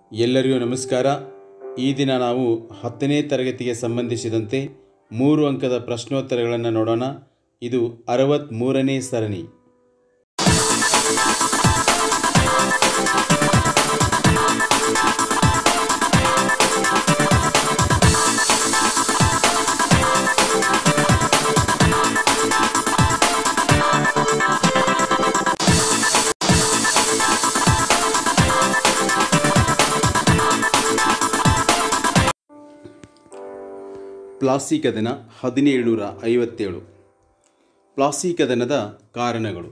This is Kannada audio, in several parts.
ಎಲ್ಲರಿಗೂ ನಮಸ್ಕಾರ ಈ ದಿನ ನಾವು ಹತ್ತನೇ ತರಗತಿಗೆ ಸಂಬಂಧಿಸಿದಂತೆ ಮೂರು ಅಂಕದ ಪ್ರಶ್ನೋತ್ತರಗಳನ್ನು ನೋಡೋಣ ಇದು ಅರವತ್ತ್ಮೂರನೇ ಸರಣಿ ಪ್ಲಾಸಿ ಕದನ ಹದಿನೇಳುನೂರ ಐವತ್ತೇಳು ಪ್ಲಾಸಿ ಕದನದ ಕಾರಣಗಳು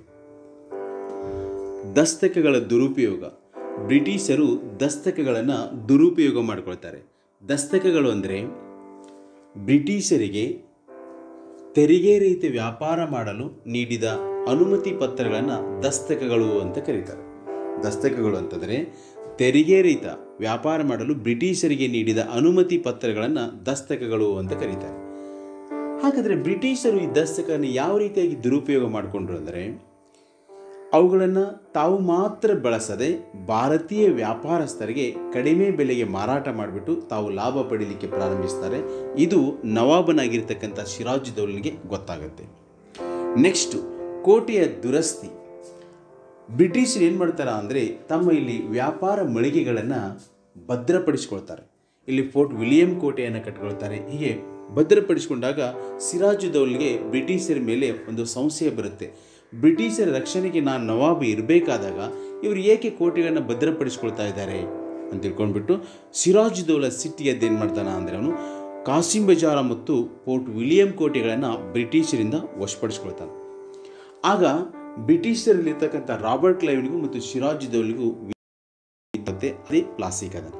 ದಸ್ತಕಗಳ ದುರುಪಯೋಗ ಬ್ರಿಟಿಷರು ದಸ್ತಕಗಳನ್ನು ದುರುಪಯೋಗ ಮಾಡಿಕೊಳ್ತಾರೆ ದಸ್ತಕಗಳು ಅಂದರೆ ಬ್ರಿಟಿಷರಿಗೆ ತೆರಿಗೆ ರಹಿತ ವ್ಯಾಪಾರ ಮಾಡಲು ನೀಡಿದ ಅನುಮತಿ ಪತ್ರಗಳನ್ನು ದಸ್ತಕಗಳು ಅಂತ ಕರೀತಾರೆ ದಸ್ತಕಗಳು ಅಂತಂದರೆ ತೆರಿಗೆ ರಹಿತ ವ್ಯಾಪಾರ ಮಾಡಲು ಬ್ರಿಟಿಷರಿಗೆ ನೀಡಿದ ಅನುಮತಿ ಪತ್ರಗಳನ್ನು ದಸ್ತಕಗಳು ಅಂತ ಕರೀತಾರೆ ಹಾಗಾದರೆ ಬ್ರಿಟಿಷರು ಈ ದಸ್ತಕವನ್ನು ಯಾವ ರೀತಿಯಾಗಿ ದುರುಪಯೋಗ ಮಾಡಿಕೊಂಡ್ರು ಅಂದರೆ ಅವುಗಳನ್ನು ತಾವು ಮಾತ್ರ ಬಳಸದೆ ಭಾರತೀಯ ವ್ಯಾಪಾರಸ್ಥರಿಗೆ ಕಡಿಮೆ ಬೆಲೆಗೆ ಮಾರಾಟ ಮಾಡಿಬಿಟ್ಟು ತಾವು ಲಾಭ ಪಡೀಲಿಕ್ಕೆ ಪ್ರಾರಂಭಿಸ್ತಾರೆ ಇದು ನವಾಬನಾಗಿರ್ತಕ್ಕಂಥ ಸಿರಾಜುದ್ದೌಲನಿಗೆ ಗೊತ್ತಾಗುತ್ತೆ ನೆಕ್ಸ್ಟು ಕೋಟೆಯ ದುರಸ್ತಿ ಬ್ರಿಟಿಷರು ಏನು ಮಾಡ್ತಾರ ಅಂದರೆ ತಮ್ಮ ಇಲ್ಲಿ ವ್ಯಾಪಾರ ಮಳಿಗೆಗಳನ್ನು ಭದ್ರಪಡಿಸ್ಕೊಳ್ತಾರೆ ಇಲ್ಲಿ ಫೋರ್ಟ್ ವಿಲಿಯಂ ಕೋಟೆಯನ್ನು ಕಟ್ಕೊಳ್ತಾರೆ ಹೀಗೆ ಭದ್ರಪಡಿಸಿಕೊಂಡಾಗ ಸಿರಾಜುದ್ದೌಲ್ಗೆ ಬ್ರಿಟಿಷರ ಮೇಲೆ ಒಂದು ಸಂಶಯ ಬರುತ್ತೆ ಬ್ರಿಟಿಷರ ರಕ್ಷಣೆಗೆ ನಾನು ನವಾಬ್ ಇರಬೇಕಾದಾಗ ಇವರು ಏಕೆ ಕೋಟೆಗಳನ್ನು ಭದ್ರಪಡಿಸ್ಕೊಳ್ತಾ ಇದ್ದಾರೆ ಅಂತ ತಿಳ್ಕೊಂಡ್ಬಿಟ್ಟು ಸಿರಾಜುದ್ದೌಲ ಸಿಟಿ ಏನು ಮಾಡ್ತಾನೆ ಅಂದರೆ ಅವನು ಕಾಸಿಂ ಬಜಾರ ಮತ್ತು ಫೋರ್ಟ್ ವಿಲಿಯಂ ಕೋಟೆಗಳನ್ನು ಬ್ರಿಟಿಷರಿಂದ ವಶಪಡಿಸ್ಕೊಳ್ತಾನೆ ಆಗ ಬ್ರಿಟಿಷರಲ್ಲಿರ್ತಕ್ಕಂಥ ರಾಬರ್ಟ್ ಕ್ಲೈವ್ನಿಗೂ ಮತ್ತು ಸಿರಾಜುದ್ದೌಲಿಗೂ ಮತ್ತೆ ಅದೇ ಪ್ಲಾಸಿ ಕದನ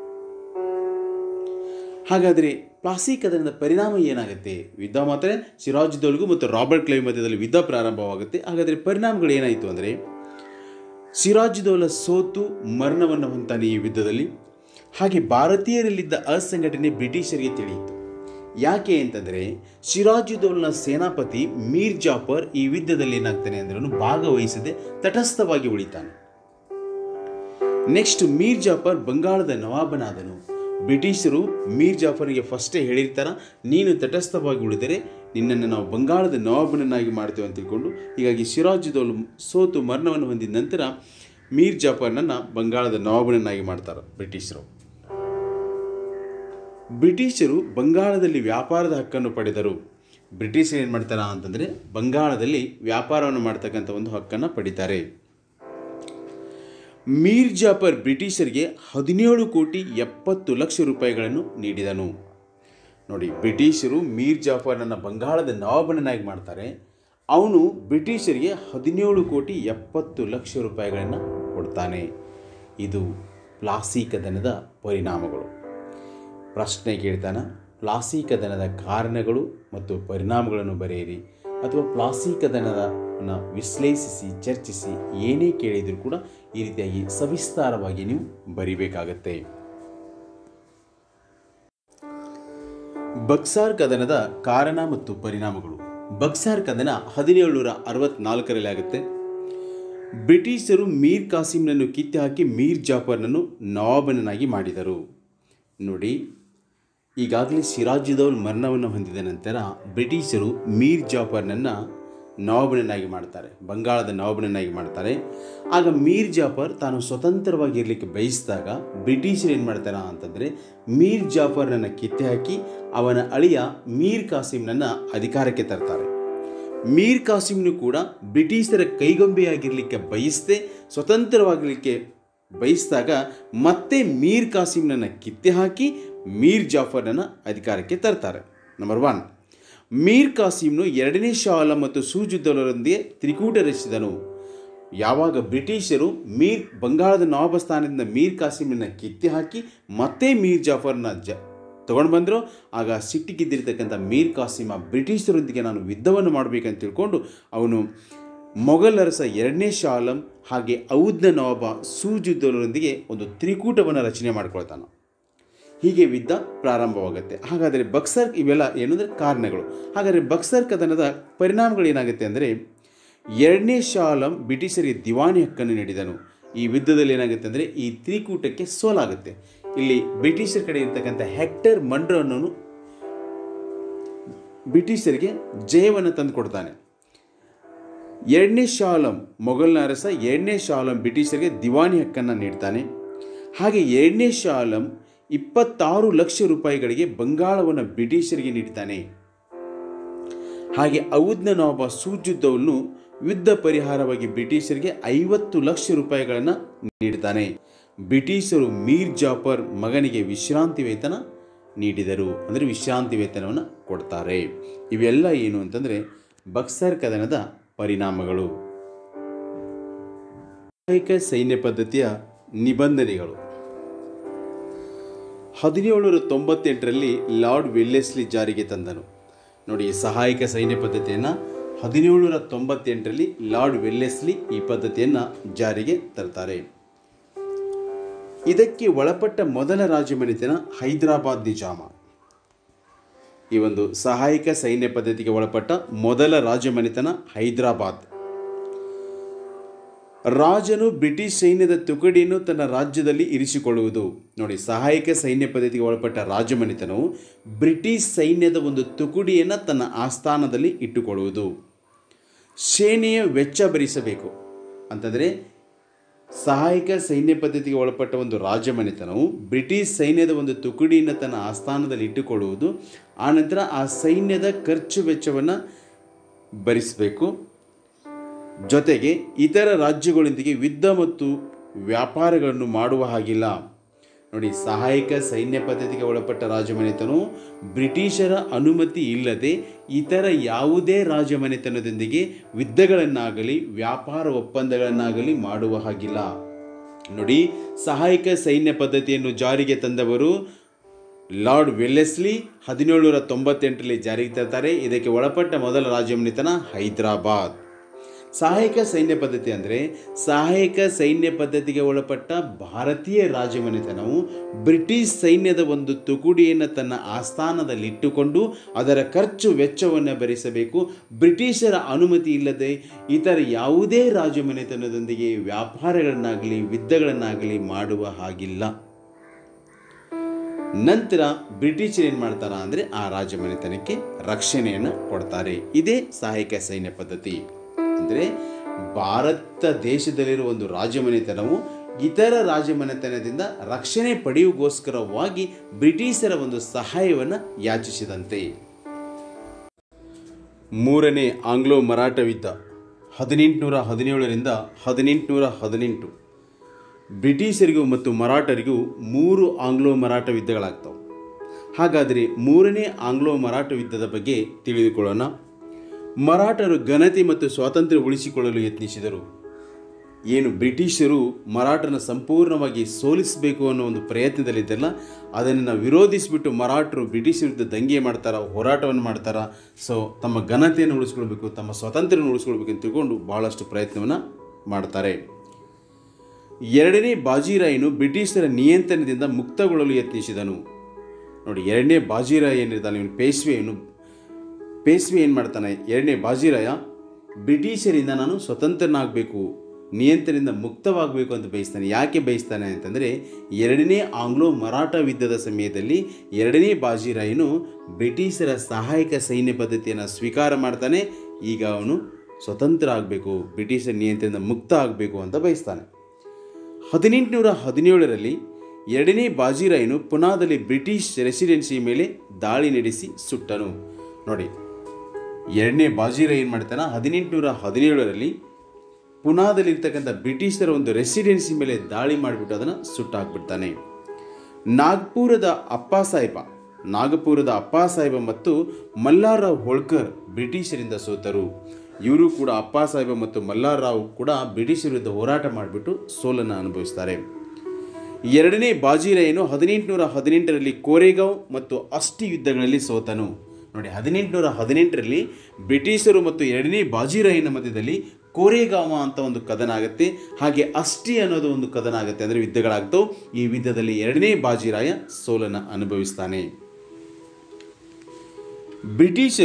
ಹಾಗಾದರೆ ಪ್ಲಾಸಿ ಕದನದ ಪರಿಣಾಮ ಏನಾಗುತ್ತೆ ಯುದ್ಧ ಮಾತ್ರ ಸಿರಾಜುದ್ದೌಲಿಗೂ ಮತ್ತು ರಾಬರ್ಟ್ ಕ್ಲೈವ್ ಮಧ್ಯದಲ್ಲಿ ಯುದ್ಧ ಪ್ರಾರಂಭವಾಗುತ್ತೆ ಹಾಗಾದರೆ ಪರಿಣಾಮಗಳು ಏನಾಯಿತು ಅಂದರೆ ಸಿರಾಜುದ್ದೌಲ ಸೋತು ಮರಣವನ್ನು ಹೊಂತಾನೆ ಈ ಯುದ್ಧದಲ್ಲಿ ಹಾಗೆ ಭಾರತೀಯರಲ್ಲಿದ್ದ ಅಸಂಘಟನೆ ಬ್ರಿಟಿಷರಿಗೆ ತಿಳಿಯಿತು ಯಾಕೆ ಅಂತಂದರೆ ಸಿರಾಜುದ್ದೌಲ್ನ ಸೇನಾಪತಿ ಮೀರ್ ಜಾಫರ್ ಈ ಯುದ್ಧದಲ್ಲಿ ಏನಾಗ್ತಾನೆ ಅಂದರೆ ಅವನು ಭಾಗವಹಿಸದೆ ತಟಸ್ಥವಾಗಿ ಉಳಿತಾನೆ ನೆಕ್ಸ್ಟ್ ಮೀರ್ ಜಾಫರ್ ಬಂಗಾಳದ ನವಾಬನಾದನು ಬ್ರಿಟಿಷರು ಮೀರ್ ಜಾಫರ್ಗೆ ಫಸ್ಟೇ ಹೇಳಿರ್ತಾರ ನೀನು ತಟಸ್ಥವಾಗಿ ಉಳಿದರೆ ನಿನ್ನನ್ನು ನಾವು ಬಂಗಾಳದ ನವಾಬನನ್ನಾಗಿ ಮಾಡ್ತೇವೆ ಅಂತ ತಿಳ್ಕೊಂಡು ಹೀಗಾಗಿ ಸಿರಾಜುದ್ದೌಲ್ ಸೋತು ಮರಣವನ್ನು ಹೊಂದಿದ ನಂತರ ಮೀರ್ ಜಾಫರ್ನನ್ನು ಬಂಗಾಳದ ನವಾಬನನ್ನಾಗಿ ಮಾಡ್ತಾರೆ ಬ್ರಿಟಿಷರು ಬ್ರಿಟಿಷರು ಬಂಗಾಳದಲ್ಲಿ ವ್ಯಾಪಾರದ ಹಕ್ಕನ್ನು ಪಡೆದರು ಬ್ರಿಟಿಷರು ಏನು ಮಾಡ್ತಾರ ಅಂತಂದರೆ ಬಂಗಾಳದಲ್ಲಿ ವ್ಯಾಪಾರವನ್ನು ಮಾಡ್ತಕ್ಕಂಥ ಒಂದು ಹಕ್ಕನ್ನು ಪಡಿತಾರೆ ಮೀರ್ ಜಾಫರ್ ಬ್ರಿಟಿಷರಿಗೆ ಹದಿನೇಳು ಕೋಟಿ ಎಪ್ಪತ್ತು ಲಕ್ಷ ರೂಪಾಯಿಗಳನ್ನು ನೀಡಿದನು ನೋಡಿ ಬ್ರಿಟಿಷರು ಮೀರ್ ಜಾಫರ್ನನ್ನು ಬಂಗಾಳದ ನವಾಬನನ್ನಾಗಿ ಮಾಡ್ತಾರೆ ಅವನು ಬ್ರಿಟಿಷರಿಗೆ ಹದಿನೇಳು ಕೋಟಿ ಎಪ್ಪತ್ತು ಲಕ್ಷ ರೂಪಾಯಿಗಳನ್ನು ಕೊಡ್ತಾನೆ ಇದು ಪ್ಲಾಸಿ ಕದನದ ಪರಿಣಾಮಗಳು ಪ್ರಶ್ನೆ ಕೇಳ್ತಾನ ಪ್ಲಾಸಿ ಕದನದ ಕಾರಣಗಳು ಮತ್ತು ಪರಿಣಾಮಗಳನ್ನು ಬರೆಯಿರಿ ಅಥವಾ ಪ್ಲಾಸಿ ಕದನದನ್ನು ವಿಶ್ಲೇಷಿಸಿ ಚರ್ಚಿಸಿ ಏನೇ ಕೇಳಿದರೂ ಕೂಡ ಈ ರೀತಿಯಾಗಿ ಸವಿಸ್ತಾರವಾಗಿ ನೀವು ಬರಿಬೇಕಾಗತ್ತೆ ಬಕ್ಸಾರ್ ಕದನದ ಕಾರಣ ಮತ್ತು ಪರಿಣಾಮಗಳು ಬಕ್ಸಾರ್ ಕದನ ಹದಿನೇಳುನೂರ ಅರವತ್ನಾಲ್ಕರಲ್ಲಿ ಆಗುತ್ತೆ ಬ್ರಿಟಿಷರು ಮೀರ್ ಕಾಸಿಂನನ್ನು ಕಿತ್ತು ಹಾಕಿ ಮೀರ್ ಜಾಫರ್ನನ್ನು ನವಾಬನನ್ನಾಗಿ ಮಾಡಿದರು ನೋಡಿ ಈಗಾಗಲೇ ಸಿರಾಜುದ್ದೌಲ್ ಮರಣವನ್ನು ಹೊಂದಿದ ನಂತರ ಬ್ರಿಟಿಷರು ಮೀರ್ ಜಾಫರ್ನನ್ನು ನವಾಬನನ್ನಾಗಿ ಮಾಡ್ತಾರೆ ಬಂಗಾಳದ ನವಾಬನನ್ನಾಗಿ ಮಾಡ್ತಾರೆ ಆಗ ಮೀರ್ ಜಾಫರ್ ತಾನು ಸ್ವತಂತ್ರವಾಗಿ ಇರಲಿಕ್ಕೆ ಬಯಸಿದಾಗ ಬ್ರಿಟಿಷರು ಏನು ಮಾಡ್ತಾರೆ ಅಂತಂದರೆ ಮೀರ್ ಜಾಫರ್ನನ್ನು ಕಿತ್ತೆ ಹಾಕಿ ಅವನ ಅಳಿಯ ಮೀರ್ ಕಾಸಿಂನನ್ನು ಅಧಿಕಾರಕ್ಕೆ ತರ್ತಾರೆ ಮೀರ್ ಕಾಸಿಂನು ಕೂಡ ಬ್ರಿಟಿಷರ ಕೈಗೊಂಬೆಯಾಗಿರಲಿಕ್ಕೆ ಬಯಸದೆ ಸ್ವತಂತ್ರವಾಗಿರಲಿಕ್ಕೆ ಬಯಸಿದಾಗ ಮತ್ತೆ ಮೀರ್ ಕಾಸಿಂನನ್ನು ಕಿತ್ತೆ ಹಾಕಿ ಮೀರ್ ಜಾಫರ್ನನ್ನು ಅಧಿಕಾರಕ್ಕೆ ತರ್ತಾರೆ ನಂಬರ್ ಒನ್ ಮೀರ್ ಕಾಸಿಂನು ಎರಡನೇ ಶಾ ಆಲಂ ಮತ್ತು ಸೂಜುದ್ದೌಲರೊಂದಿಗೆ ತ್ರಿಕೂಟ ರಚಿಸಿದನು ಯಾವಾಗ ಬ್ರಿಟಿಷರು ಮೀರ್ ಬಂಗಾಳದ ನವಾಬ ಸ್ಥಾನದಿಂದ ಮೀರ್ ಕಾಸಿಂನನ್ನು ಕಿತ್ತಿ ಹಾಕಿ ಮತ್ತೆ ಮೀರ್ ಜಾಫರ್ನ ಜ ತೊಗೊಂಡು ಬಂದರು ಆಗ ಸಿಟ್ಟಿಗಿದ್ದಿರ್ತಕ್ಕಂಥ ಮೀರ್ ಕಾಸಿಮ ಬ್ರಿಟಿಷರೊಂದಿಗೆ ನಾನು ಯುದ್ಧವನ್ನು ಮಾಡಬೇಕಂತ ತಿಳ್ಕೊಂಡು ಅವನು ಮೊಘಲ್ ಅರಸ ಎರಡನೇ ಶಾ ಆಲಂ ಹಾಗೆ ಔದ್ನ ನವಾಬ ಸೂಜುದ್ದೌಲರೊಂದಿಗೆ ಒಂದು ತ್ರಿಕೂಟವನ್ನು ರಚನೆ ಮಾಡ್ಕೊಳ್ತಾನೆ ಹೀಗೆ ಯುದ್ಧ ಪ್ರಾರಂಭವಾಗುತ್ತೆ ಹಾಗಾದರೆ ಬಕ್ಸರ್ ಇವೆಲ್ಲ ಏನಂದರೆ ಕಾರಣಗಳು ಹಾಗಾದರೆ ಬಕ್ಸರ್ ಕದನದ ಪರಿಣಾಮಗಳು ಏನಾಗುತ್ತೆ ಅಂದರೆ ಎರಡನೇ ಶಾ ಆಲಂ ಬ್ರಿಟಿಷರಿಗೆ ದಿವಾನಿ ಹಕ್ಕನ್ನು ನೀಡಿದನು ಈ ಯುದ್ಧದಲ್ಲಿ ಏನಾಗುತ್ತೆ ಅಂದರೆ ಈ ತ್ರಿಕೂಟಕ್ಕೆ ಸೋಲಾಗುತ್ತೆ ಇಲ್ಲಿ ಬ್ರಿಟಿಷರ ಕಡೆ ಇರ್ತಕ್ಕಂಥ ಹೆಕ್ಟರ್ ಮಂಡ್ರೋ ಅನ್ನೋನು ಬ್ರಿಟಿಷರಿಗೆ ಜಯವನ್ನು ತಂದುಕೊಡ್ತಾನೆ ಎರಡನೇ ಶಾಲಂ ಮೊಘಲ್ನ ಅರಸ ಎರಡನೇ ಶಾಲಂ ಬ್ರಿಟಿಷರಿಗೆ ದಿವಾನಿ ಹಕ್ಕನ್ನು ನೀಡ್ತಾನೆ ಹಾಗೆ ಎರಡನೇ ಶಾಲಂ ಇಪ್ಪತ್ತಾರು ಲಕ್ಷ ರೂಪಾಯಿಗಳಿಗೆ ಬಂಗಾಳವನ್ನು ಬ್ರಿಟಿಷರಿಗೆ ನೀಡ್ತಾನೆ ಹಾಗೆ ಔದ್ನ ನವಾಬ ಸೂಜುದ್ದವನ್ನು ಯುದ್ಧ ಪರಿಹಾರವಾಗಿ ಬ್ರಿಟಿಷರಿಗೆ ಐವತ್ತು ಲಕ್ಷ ರೂಪಾಯಿಗಳನ್ನು ನೀಡ್ತಾನೆ ಬ್ರಿಟಿಷರು ಮೀರ್ ಜಾಫರ್ ಮಗನಿಗೆ ವಿಶ್ರಾಂತಿ ವೇತನ ನೀಡಿದರು ಅಂದರೆ ವಿಶ್ರಾಂತಿ ವೇತನವನ್ನು ಕೊಡ್ತಾರೆ ಇವೆಲ್ಲ ಏನು ಅಂತಂದರೆ ಬಕ್ಸರ್ ಕದನದ ಪರಿಣಾಮಗಳು ಸಹಾಯಕ ಸೈನ್ಯ ಪದ್ಧತಿಯ ನಿಬಂಧನೆಗಳು ಹದಿನೇಳುನೂರ ತೊಂಬತ್ತೆಂಟರಲ್ಲಿ ಲಾರ್ಡ್ ವೆಲ್ಲೆಸ್ಲಿ ಜಾರಿಗೆ ತಂದನು ನೋಡಿ ಈ ಸಹಾಯಕ ಸೈನ್ಯ ಪದ್ಧತಿಯನ್ನು ಹದಿನೇಳುನೂರ ತೊಂಬತ್ತೆಂಟರಲ್ಲಿ ಲಾರ್ಡ್ ವೆಲ್ಲೆಸ್ಲಿ ಈ ಪದ್ಧತಿಯನ್ನು ಜಾರಿಗೆ ತರ್ತಾರೆ ಇದಕ್ಕೆ ಒಳಪಟ್ಟ ಮೊದಲ ರಾಜಮನೆತನ ಹೈದರಾಬಾದ್ ನಿಜಾಮ ಈ ಒಂದು ಸಹಾಯಕ ಸೈನ್ಯ ಪದ್ಧತಿಗೆ ಒಳಪಟ್ಟ ಮೊದಲ ರಾಜಮನೆತನ ಹೈದರಾಬಾದ್ ರಾಜನು ಬ್ರಿಟಿಷ್ ಸೈನ್ಯದ ತುಕಡಿಯನ್ನು ತನ್ನ ರಾಜ್ಯದಲ್ಲಿ ಇರಿಸಿಕೊಳ್ಳುವುದು ನೋಡಿ ಸಹಾಯಕ ಸೈನ್ಯ ಪದ್ಧತಿಗೆ ಒಳಪಟ್ಟ ರಾಜಮನೆತನವು ಬ್ರಿಟಿಷ್ ಸೈನ್ಯದ ಒಂದು ತುಕಡಿಯನ್ನು ತನ್ನ ಆಸ್ಥಾನದಲ್ಲಿ ಇಟ್ಟುಕೊಳ್ಳುವುದು ಸೇನೆಯ ವೆಚ್ಚ ಭರಿಸಬೇಕು ಅಂತಂದರೆ ಸಹಾಯಕ ಸೈನ್ಯ ಪದ್ಧತಿಗೆ ಒಳಪಟ್ಟ ಒಂದು ರಾಜಮನೆತನವು ಬ್ರಿಟಿಷ್ ಸೈನ್ಯದ ಒಂದು ತುಕಡಿಯನ್ನು ತನ್ನ ಆಸ್ಥಾನದಲ್ಲಿ ಇಟ್ಟುಕೊಳ್ಳುವುದು ಆನಂತರ ಆ ಸೈನ್ಯದ ಖರ್ಚು ವೆಚ್ಚವನ್ನು ಭರಿಸಬೇಕು ಜೊತೆಗೆ ಇತರ ರಾಜ್ಯಗಳೊಂದಿಗೆ ಯುದ್ಧ ಮತ್ತು ವ್ಯಾಪಾರಗಳನ್ನು ಮಾಡುವ ಹಾಗಿಲ್ಲ ನೋಡಿ ಸಹಾಯಕ ಸೈನ್ಯ ಪದ್ಧತಿಗೆ ಒಳಪಟ್ಟ ರಾಜಮನೆತನವು ಬ್ರಿಟಿಷರ ಅನುಮತಿ ಇಲ್ಲದೆ ಇತರ ಯಾವುದೇ ರಾಜಮನೆತನದೊಂದಿಗೆ ಯುದ್ಧಗಳನ್ನಾಗಲಿ ವ್ಯಾಪಾರ ಒಪ್ಪಂದಗಳನ್ನಾಗಲಿ ಮಾಡುವ ಹಾಗಿಲ್ಲ ನೋಡಿ ಸಹಾಯಕ ಸೈನ್ಯ ಪದ್ಧತಿಯನ್ನು ಜಾರಿಗೆ ತಂದವರು ಲಾರ್ಡ್ ವೆಲ್ಲೆಸ್ಲಿ ಹದಿನೇಳುನೂರ ತೊಂಬತ್ತೆಂಟರಲ್ಲಿ ಜಾರಿಗೆ ತರ್ತಾರೆ ಇದಕ್ಕೆ ಒಳಪಟ್ಟ ಮೊದಲ ರಾಜಮನೆತನ ಹೈದರಾಬಾದ್ ಸಹಾಯಕ ಸೈನ್ಯ ಪದ್ಧತಿ ಅಂದರೆ ಸಹಾಯಕ ಸೈನ್ಯ ಪದ್ಧತಿಗೆ ಒಳಪಟ್ಟ ಭಾರತೀಯ ರಾಜಮನೆತನವು ಬ್ರಿಟಿಷ್ ಸೈನ್ಯದ ಒಂದು ತುಕುಡಿಯನ್ನು ತನ್ನ ಆಸ್ಥಾನದಲ್ಲಿಟ್ಟುಕೊಂಡು ಅದರ ಖರ್ಚು ವೆಚ್ಚವನ್ನು ಭರಿಸಬೇಕು ಬ್ರಿಟಿಷರ ಅನುಮತಿ ಇಲ್ಲದೆ ಇತರ ಯಾವುದೇ ರಾಜಮನೆತನದೊಂದಿಗೆ ವ್ಯಾಪಾರಗಳನ್ನಾಗಲಿ ಯುದ್ಧಗಳನ್ನಾಗಲಿ ಮಾಡುವ ಹಾಗಿಲ್ಲ ನಂತರ ಬ್ರಿಟಿಷರು ಏನು ಮಾಡ್ತಾರ ಅಂದರೆ ಆ ರಾಜಮನೆತನಕ್ಕೆ ರಕ್ಷಣೆಯನ್ನು ಕೊಡ್ತಾರೆ ಇದೇ ಸಹಾಯಕ ಸೈನ್ಯ ಪದ್ಧತಿ ಅಂದರೆ ಭಾರತ ದೇಶದಲ್ಲಿರುವ ಒಂದು ರಾಜಮನೆತನವು ಇತರ ರಾಜಮನೆತನದಿಂದ ರಕ್ಷಣೆ ಪಡೆಯುಗೋಸ್ಕರವಾಗಿ ಬ್ರಿಟಿಷರ ಒಂದು ಸಹಾಯವನ್ನು ಯಾಚಿಸಿದಂತೆ ಮೂರನೇ ಆಂಗ್ಲೋ ಮರಾಠ ಯುದ್ಧ ಹದಿನೆಂಟುನೂರ ಹದಿನೇಳರಿಂದ ಹದಿನೆಂಟುನೂರ ಹದಿನೆಂಟು ಬ್ರಿಟಿಷರಿಗೂ ಮತ್ತು ಮರಾಠರಿಗೂ ಮೂರು ಆಂಗ್ಲೋ ಮರಾಠ ಯುದ್ಧಗಳಾಗ್ತವೆ ಹಾಗಾದರೆ ಮೂರನೇ ಆಂಗ್ಲೋ ಮರಾಠ ಯುದ್ಧದ ಬಗ್ಗೆ ತಿಳಿದುಕೊಳ್ಳೋಣ ಮರಾಠರು ಘನತೆ ಮತ್ತು ಸ್ವಾತಂತ್ರ್ಯ ಉಳಿಸಿಕೊಳ್ಳಲು ಯತ್ನಿಸಿದರು ಏನು ಬ್ರಿಟಿಷರು ಮರಾಠನ ಸಂಪೂರ್ಣವಾಗಿ ಸೋಲಿಸಬೇಕು ಅನ್ನೋ ಒಂದು ಪ್ರಯತ್ನದಲ್ಲಿದ್ದಲ್ಲ ಅದನ್ನು ವಿರೋಧಿಸಿಬಿಟ್ಟು ಮರಾಠರು ಬ್ರಿಟಿಷ್ ವಿರುದ್ಧ ದಂಗೆ ಮಾಡ್ತಾರ ಹೋರಾಟವನ್ನು ಮಾಡ್ತಾರ ಸೊ ತಮ್ಮ ಘನತೆಯನ್ನು ಉಳಿಸ್ಕೊಳ್ಬೇಕು ತಮ್ಮ ಸ್ವಾತಂತ್ರ್ಯವನ್ನು ಉಳಿಸ್ಕೊಳ್ಬೇಕು ಅಂತ ತಿಳ್ಕೊಂಡು ಭಾಳಷ್ಟು ಪ್ರಯತ್ನವನ್ನು ಮಾಡ್ತಾರೆ ಎರಡನೇ ಬಾಜಿರಾಯನು ಬ್ರಿಟಿಷರ ನಿಯಂತ್ರಣದಿಂದ ಮುಕ್ತಗೊಳ್ಳಲು ಯತ್ನಿಸಿದನು ನೋಡಿ ಎರಡನೇ ಬಾಜಿರಾಯ ಏನಿರ್ತಾನೆ ಇವನು ಪೇಶ್ವೆಯನ್ನು ಪೇಶ್ವೆ ಏನು ಮಾಡ್ತಾನೆ ಎರಡನೇ ಬಾಜಿರಾಯ ಬ್ರಿಟಿಷರಿಂದ ನಾನು ಸ್ವತಂತ್ರನಾಗಬೇಕು ನಿಯಂತ್ರಣದಿಂದ ಮುಕ್ತವಾಗಬೇಕು ಅಂತ ಬಯಸ್ತಾನೆ ಯಾಕೆ ಬಯಸ್ತಾನೆ ಅಂತಂದರೆ ಎರಡನೇ ಆಂಗ್ಲೋ ಮರಾಠ ಯುದ್ಧದ ಸಮಯದಲ್ಲಿ ಎರಡನೇ ಬಾಜಿರಾಯನು ಬ್ರಿಟಿಷರ ಸಹಾಯಕ ಸೈನ್ಯ ಪದ್ಧತಿಯನ್ನು ಸ್ವೀಕಾರ ಮಾಡ್ತಾನೆ ಈಗ ಅವನು ಸ್ವತಂತ್ರ ಆಗಬೇಕು ಬ್ರಿಟಿಷರ ನಿಯಂತ್ರಣದಿಂದ ಮುಕ್ತ ಆಗಬೇಕು ಅಂತ ಬಯಸ್ತಾನೆ ಹದಿನೆಂಟುನೂರ ಹದಿನೇಳರಲ್ಲಿ ಎರಡನೇ ಬಾಜಿರಾಯನು ಪುನಾದಲ್ಲಿ ಬ್ರಿಟಿಷ್ ರೆಸಿಡೆನ್ಸಿ ಮೇಲೆ ದಾಳಿ ನಡೆಸಿ ಸುಟ್ಟನು ನೋಡಿ ಎರಡನೇ ಬಾಜಿರಾಯ್ ಏನು ಮಾಡ್ತಾನೆ ಹದಿನೆಂಟುನೂರ ಹದಿನೇಳರಲ್ಲಿ ಪುನಾದಲ್ಲಿರ್ತಕ್ಕಂಥ ಬ್ರಿಟಿಷರ ಒಂದು ರೆಸಿಡೆನ್ಸಿ ಮೇಲೆ ದಾಳಿ ಮಾಡಿಬಿಟ್ಟು ಅದನ್ನು ಸುಟ್ಟಾಕ್ಬಿಡ್ತಾನೆ ನಾಗ್ಪುರದ ಅಪ್ಪ ಸಾಹೇಬ ನಾಗಪುರದ ಅಪ್ಪ ಸಾಹೇಬ ಮತ್ತು ಮಲ್ಲಾರಾವ್ ಹೋಳ್ಕರ್ ಬ್ರಿಟಿಷರಿಂದ ಸೋತರು ಇವರು ಕೂಡ ಅಪ್ಪ ಸಾಹೇಬ ಮತ್ತು ಮಲ್ಲಾರಾವ್ ಕೂಡ ಬ್ರಿಟಿಷ್ ವಿರುದ್ಧ ಹೋರಾಟ ಮಾಡಿಬಿಟ್ಟು ಸೋಲನ್ನು ಅನುಭವಿಸ್ತಾರೆ ಎರಡನೇ ಬಾಜಿರಾಯನು ಹದಿನೆಂಟುನೂರ ಹದಿನೆಂಟರಲ್ಲಿ ಕೋರೆಗಾಂವ್ ಮತ್ತು ಅಸ್ಟಿ ಯುದ್ಧಗಳಲ್ಲಿ ಸೋತನು ನೋಡಿ ಹದಿನೆಂಟುನೂರ ಹದಿನೆಂಟರಲ್ಲಿ ಬ್ರಿಟಿಷರು ಮತ್ತು ಎರಡನೇ ಬಾಜಿರಾಯನ ಮಧ್ಯದಲ್ಲಿ ಕೋರೆಗಾಮ ಅಂತ ಒಂದು ಕದನ ಆಗುತ್ತೆ ಹಾಗೆ ಅಷ್ಟಿ ಅನ್ನೋದು ಒಂದು ಕದನ ಆಗುತ್ತೆ ಅಂದರೆ ಯುದ್ಧಗಳಾಗ್ತವೆ ಈ ಯುದ್ಧದಲ್ಲಿ ಎರಡನೇ ಬಾಜಿರಾಯ ಸೋಲನ್ನು ಅನುಭವಿಸ್ತಾನೆ ಬ್ರಿಟಿಷರು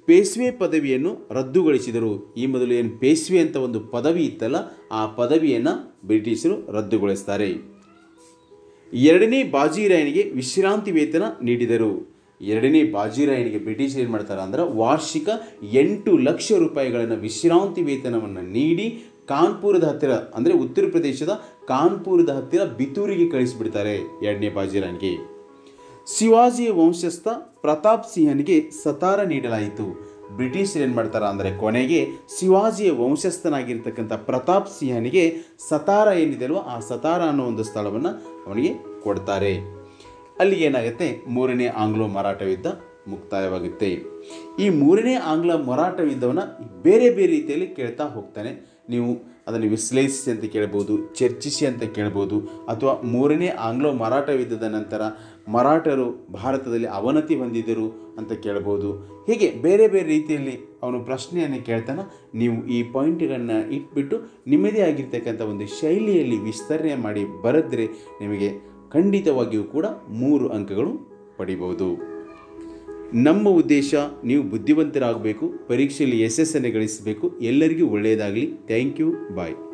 ಪೇಶ್ವೆ ಪದವಿಯನ್ನು ರದ್ದುಗೊಳಿಸಿದರು ಈ ಮೊದಲು ಏನು ಪೇಶ್ವೆ ಅಂತ ಒಂದು ಪದವಿ ಇತ್ತಲ್ಲ ಆ ಪದವಿಯನ್ನು ಬ್ರಿಟಿಷರು ರದ್ದುಗೊಳಿಸ್ತಾರೆ ಎರಡನೇ ಬಾಜಿರಾಯನಿಗೆ ವಿಶ್ರಾಂತಿ ವೇತನ ನೀಡಿದರು ಎರಡನೇ ಬಾಜಿರಾಯನಿಗೆ ಬ್ರಿಟಿಷರು ಏನು ಮಾಡ್ತಾರೆ ಅಂದ್ರೆ ವಾರ್ಷಿಕ ಎಂಟು ಲಕ್ಷ ರೂಪಾಯಿಗಳನ್ನು ವಿಶ್ರಾಂತಿ ವೇತನವನ್ನು ನೀಡಿ ಕಾನ್ಪುರದ ಹತ್ತಿರ ಅಂದರೆ ಉತ್ತರ ಪ್ರದೇಶದ ಕಾನ್ಪುರದ ಹತ್ತಿರ ಬಿತೂರಿಗೆ ಕಳಿಸಿಬಿಡ್ತಾರೆ ಎರಡನೇ ಬಾಜಿರಾಯನಿಗೆ ಶಿವಾಜಿಯ ವಂಶಸ್ಥ ಪ್ರತಾಪ್ ಸಿಂಹನಿಗೆ ಸತಾರ ನೀಡಲಾಯಿತು ಬ್ರಿಟಿಷರು ಏನು ಮಾಡ್ತಾರೆ ಅಂದರೆ ಕೊನೆಗೆ ಶಿವಾಜಿಯ ವಂಶಸ್ಥನಾಗಿರ್ತಕ್ಕಂಥ ಪ್ರತಾಪ್ ಸಿಂಹನಿಗೆ ಸತಾರ ಏನಿದೆ ಅಲ್ವೋ ಆ ಸತಾರ ಅನ್ನೋ ಒಂದು ಸ್ಥಳವನ್ನು ಅವನಿಗೆ ಕೊಡ್ತಾರೆ ಅಲ್ಲಿಗೆ ಏನಾಗುತ್ತೆ ಮೂರನೇ ಆಂಗ್ಲೋ ಮರಾಠ ಯುದ್ಧ ಮುಕ್ತಾಯವಾಗುತ್ತೆ ಈ ಮೂರನೇ ಆಂಗ್ಲ ಮರಾಠ ಯುದ್ಧವನ್ನು ಬೇರೆ ಬೇರೆ ರೀತಿಯಲ್ಲಿ ಕೇಳ್ತಾ ಹೋಗ್ತಾನೆ ನೀವು ಅದನ್ನು ವಿಶ್ಲೇಷಿಸಿ ಅಂತ ಕೇಳ್ಬೋದು ಚರ್ಚಿಸಿ ಅಂತ ಕೇಳ್ಬೋದು ಅಥವಾ ಮೂರನೇ ಆಂಗ್ಲೋ ಮರಾಠ ಯುದ್ಧದ ನಂತರ ಮರಾಠರು ಭಾರತದಲ್ಲಿ ಅವನತಿ ಹೊಂದಿದರು ಅಂತ ಕೇಳ್ಬೋದು ಹೀಗೆ ಬೇರೆ ಬೇರೆ ರೀತಿಯಲ್ಲಿ ಅವನು ಪ್ರಶ್ನೆಯನ್ನು ಕೇಳ್ತಾನೆ ನೀವು ಈ ಪಾಯಿಂಟ್ಗಳನ್ನ ಇಟ್ಬಿಟ್ಟು ನಿಮ್ಮದೇ ಆಗಿರ್ತಕ್ಕಂಥ ಒಂದು ಶೈಲಿಯಲ್ಲಿ ವಿಸ್ತರಣೆ ಮಾಡಿ ಬರೆದ್ರೆ ನಿಮಗೆ ಖಂಡಿತವಾಗಿಯೂ ಕೂಡ ಮೂರು ಅಂಕಗಳು ಪಡಿಬೋದು ನಮ್ಮ ಉದ್ದೇಶ ನೀವು ಬುದ್ಧಿವಂತರಾಗಬೇಕು ಪರೀಕ್ಷೆಯಲ್ಲಿ ಯಶಸ್ಸನ್ನು ಗಳಿಸಬೇಕು ಎಲ್ಲರಿಗೂ ಒಳ್ಳೆಯದಾಗಲಿ ಥ್ಯಾಂಕ್ ಯು ಬಾಯ್